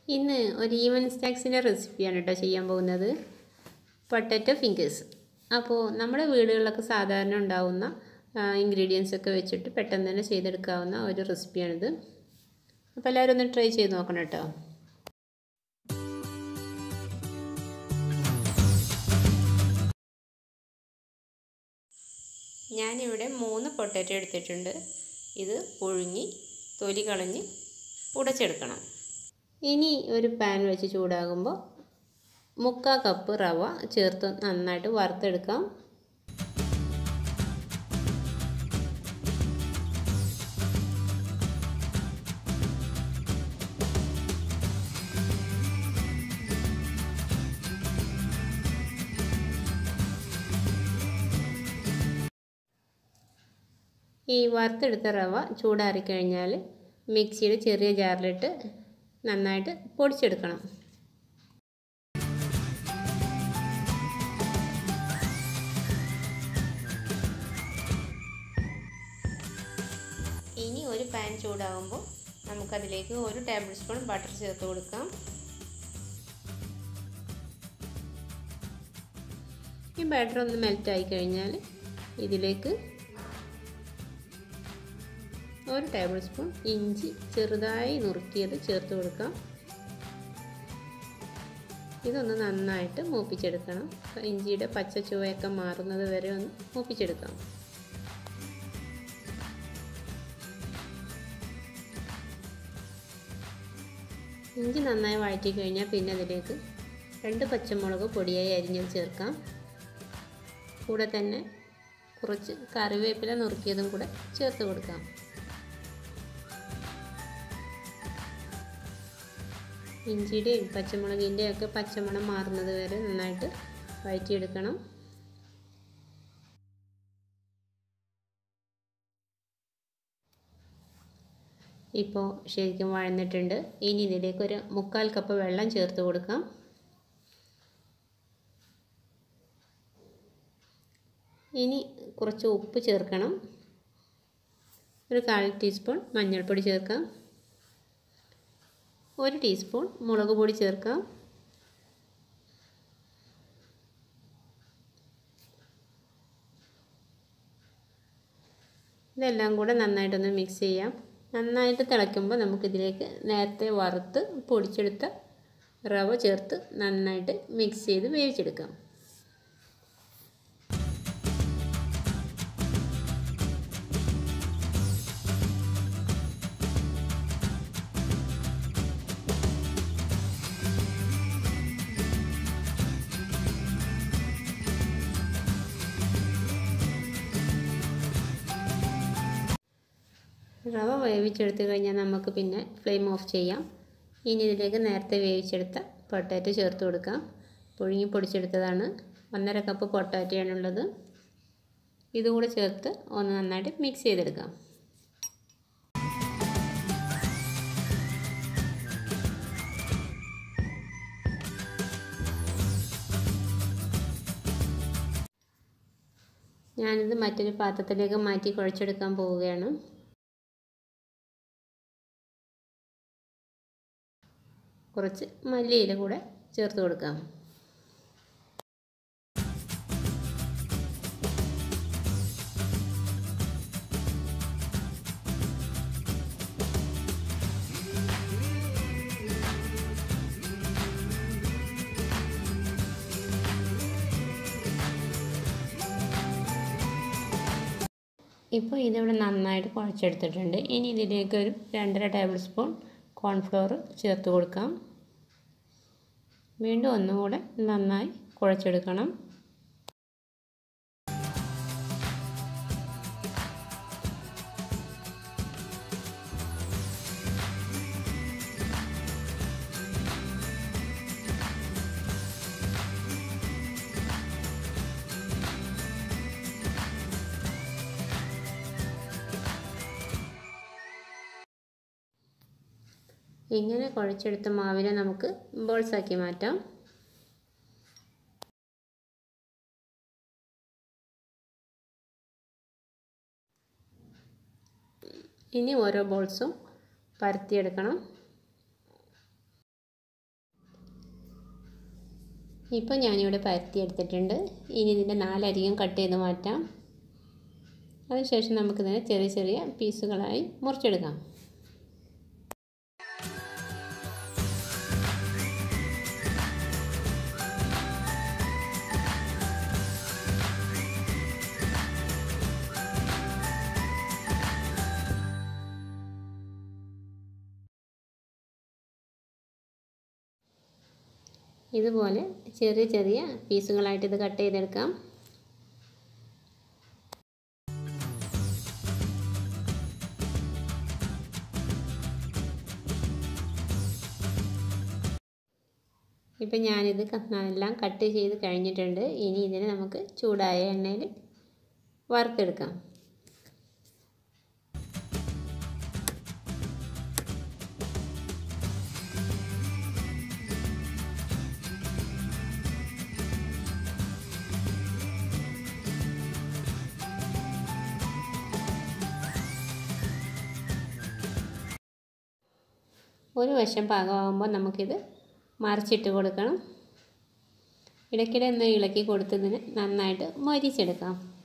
ഇന്ന് ഒരു ഈവൻ സ്നാക്സിൻ്റെ റെസിപ്പിയാണ് കേട്ടോ ചെയ്യാൻ പോകുന്നത് പൊട്ടറ്റോ ഫിംഗേഴ്സ് അപ്പോൾ നമ്മുടെ വീടുകളിലൊക്കെ സാധാരണ ഉണ്ടാവുന്ന ഇൻഗ്രീഡിയൻസ് ഒക്കെ വെച്ചിട്ട് പെട്ടെന്ന് തന്നെ ചെയ്തെടുക്കാവുന്ന ഒരു റെസിപ്പിയാണിത് അപ്പോൾ എല്ലാവരും ഒന്ന് ട്രൈ ചെയ്ത് നോക്കണം കേട്ടോ ഞാനിവിടെ മൂന്ന് പൊട്ടറ്റോ എടുത്തിട്ടുണ്ട് ഇത് പുഴുങ്ങി തൊലി കളഞ്ഞ് ഉടച്ചെടുക്കണം ഇനി ഒരു പാൻ വെച്ച് ചൂടാകുമ്പോൾ മുക്കാൽ കപ്പ് റവ ചേർത്ത് നന്നായിട്ട് വറുത്തെടുക്കാം ഈ വറുത്തെടുത്ത റവ ചൂടാറിക്കഴിഞ്ഞാൽ മിക്സിയുടെ ചെറിയ ജാറിലിട്ട് നന്നായിട്ട് പൊടിച്ചെടുക്കണം ഇനി ഒരു പാൻ ചൂടാകുമ്പോൾ നമുക്കതിലേക്ക് ഒരു ടേബിൾ സ്പൂൺ ബട്ടർ ചേർത്ത് കൊടുക്കാം ഈ ബാറ്റർ ഒന്ന് മെൽറ്റ് ആയി കഴിഞ്ഞാൽ ഇതിലേക്ക് ഒരു ടേബിൾ സ്പൂൺ ഇഞ്ചി ചെറുതായി നുറുക്കിയത് ചേർത്ത് കൊടുക്കാം ഇതൊന്ന് നന്നായിട്ട് മൂപ്പിച്ചെടുക്കണം ഇഞ്ചിയുടെ പച്ച ചുവയൊക്കെ മാറുന്നത് വരെ ഒന്ന് മൂപ്പിച്ചെടുക്കാം ഇഞ്ചി നന്നായി വഴറ്റി കഴിഞ്ഞാൽ പിന്നെ അതിലേക്ക് രണ്ട് പച്ചമുളക് പൊടിയായി അരിഞ്ഞത് ചേർക്കാം കൂടെ തന്നെ കുറച്ച് കറിവേപ്പില നുറുക്കിയതും കൂടെ ചേർത്ത് കൊടുക്കാം ഇഞ്ചിയുടെയും പച്ചമുളകിൻ്റെയും ഒക്കെ പച്ചമണം മാറുന്നത് വരെ നന്നായിട്ട് വഴറ്റിയെടുക്കണം ഇപ്പോൾ ശരിക്കും വഴന്നിട്ടുണ്ട് ഇനി ഇതിലേക്ക് ഒരു മുക്കാൽ കപ്പ് വെള്ളം ചേർത്ത് കൊടുക്കാം ഇനി കുറച്ച് ഉപ്പ് ചേർക്കണം ഒരു കാൽ ടീസ്പൂൺ മഞ്ഞൾപ്പൊടി ചേർക്കാം ഒരു ടീസ്പൂൺ മുളക് പൊടി ചേർക്കാം ഇതെല്ലാം കൂടെ നന്നായിട്ടൊന്ന് മിക്സ് ചെയ്യാം നന്നായിട്ട് തിളയ്ക്കുമ്പോൾ നമുക്കിതിലേക്ക് നേരത്തെ വറുത്ത് പൊടിച്ചെടുത്ത റവ ചേർത്ത് നന്നായിട്ട് മിക്സ് ചെയ്ത് വേവിച്ചെടുക്കാം റവ വേവിച്ചെടുത്ത് കഴിഞ്ഞാൽ നമുക്ക് പിന്നെ ഫ്ലെയിം ഓഫ് ചെയ്യാം ഇനി ഇതിലേക്ക് നേരത്തെ വേവിച്ചെടുത്ത പൊട്ടാറ്റോ ചേർത്ത് കൊടുക്കാം പുഴുങ്ങി പൊടിച്ചെടുത്തതാണ് ഒന്നര കപ്പ് പൊട്ടാറ്റോയാണുള്ളത് ഇതുകൂടെ ചേർത്ത് ഒന്ന് നന്നായിട്ട് മിക്സ് ചെയ്തെടുക്കാം ഞാനിത് മറ്റൊരു പാത്രത്തിലേക്ക് മാറ്റി കുഴച്ചെടുക്കാൻ പോവുകയാണ് കുറച്ച് മല്ലിയില കൂടെ ചേർത്ത് കൊടുക്കാം ഇപ്പോൾ ഇതിവിടെ നന്നായിട്ട് കുഴച്ചെടുത്തിട്ടുണ്ട് ഇനി ഇതിലേക്ക് ഒരു രണ്ടര ടേബിൾ സ്പൂൺ കോൺഫ്ലോർ ചേർത്ത് കൊടുക്കാം വീണ്ടും ഒന്നുകൂടെ നന്നായി കുഴച്ചെടുക്കണം ഇങ്ങനെ കുഴച്ചെടുത്ത മാവിനെ നമുക്ക് ബോൾസാക്കി മാറ്റാം ഇനി ഓരോ ബോൾസും പരത്തിയെടുക്കണം ഇപ്പോൾ ഞാനിവിടെ പരത്തി എടുത്തിട്ടുണ്ട് ഇനി ഇതിൻ്റെ നാലരികം കട്ട് ചെയ്ത് മാറ്റാം അതിനുശേഷം നമുക്കിതിനെ ചെറിയ ചെറിയ പീസുകളായി മുറിച്ചെടുക്കാം ഇതുപോലെ ചെറിയ ചെറിയ പീസുകളായിട്ട് ഇത് കട്ട് ചെയ്തെടുക്കാം ഇപ്പം ഞാനിത് എല്ലാം കട്ട് ചെയ്ത് കഴിഞ്ഞിട്ടുണ്ട് ഇനി ഇതിനെ നമുക്ക് ചൂടായ എണ്ണയിൽ വറുത്തെടുക്കാം ഒരു വശം പാകമാകുമ്പോൾ നമുക്കിത് മറിച്ചിട്ട് കൊടുക്കണം ഇടയ്ക്കിടെ ഒന്ന് ഇളക്കി കൊടുത്തതിന് നന്നായിട്ട് മൊരിച്ചെടുക്കാം